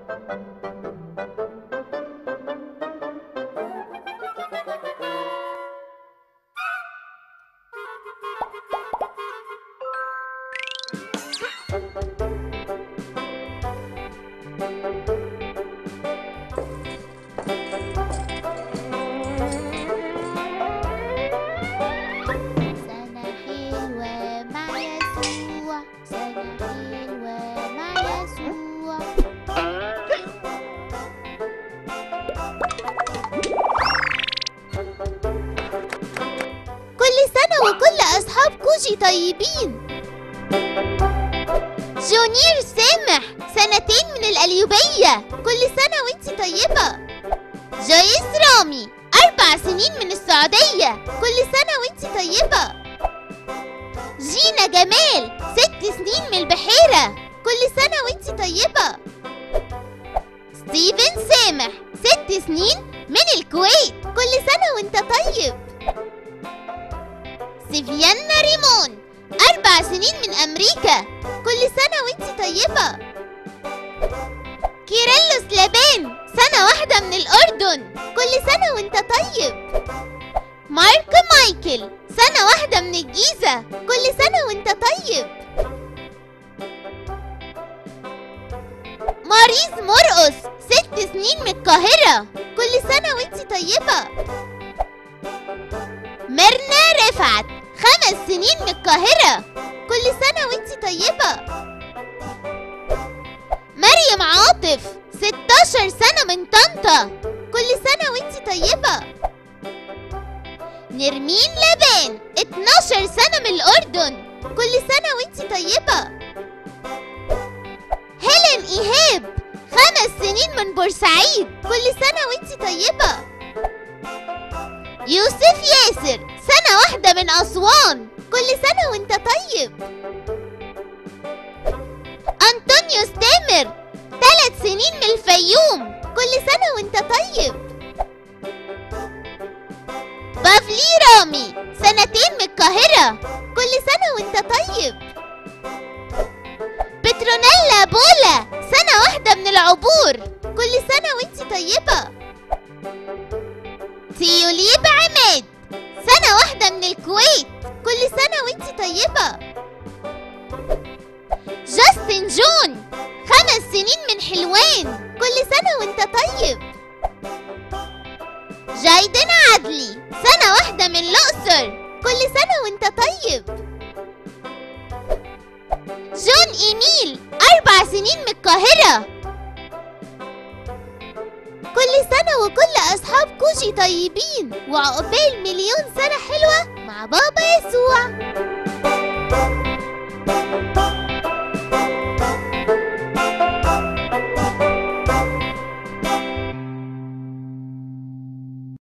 سنة حلوة مع يسوع سنة حلوة مع يسوع كل سنة وكل أصحاب كوجي طيبين جونير سامح سنتين من القليوبية كل سنة وانتي طيبة جويس رامي أربع سنين من السعودية كل سنة وانتي طيبة جينا جمال ست سنين من البحيرة كل سنة وانتي طيبة ستيفن سامح ست سنين من الكويت كل سنة وانت طيب سيفيانا ريمون أربع سنين من أمريكا كل سنة وانتي طيبة كيرلس لابان سنة واحدة من الأردن كل سنة وانت طيب مارك مايكل سنة واحدة من الجيزة كل سنة وانت طيب ماريز مرقص ست سنين من القاهرة كل سنة وانت طيبة ميرنا رفعت خمس سنين من القاهرة كل سنة وانت طيبة مريم عاطف 16 سنة من طنطا كل سنة وانت طيبة نرمين لبان 12 سنة من الأردن كل سنة وانت طيبة هيلين إيهاب خمس سنين من بورسعيد كل سنة وانت طيبة يوسف ياسر سنة واحدة من أسوان كل سنة وانت طيب أنطونيوس تامر ثلاث سنين من الفيوم كل سنة وانت طيب بافلي رامي سنتين من القاهرة كل سنة وانت طيب بترونيلا بولا سنة واحدة من العبور كل سنة وانت طيبة تيوليب عماد سنة واحدة من الكويت كل سنة وانت طيبة جاستن جون خمس سنين من حلوان كل سنة وانت طيب جايدن عدلي سنة واحدة من الأقصر كل سنة وانت طيب جون إيميل أربع سنين من القاهرة كل سنة وكل أصحاب كوجي طيبين وعقبال مليون سنة حلوة مع بابا يسوع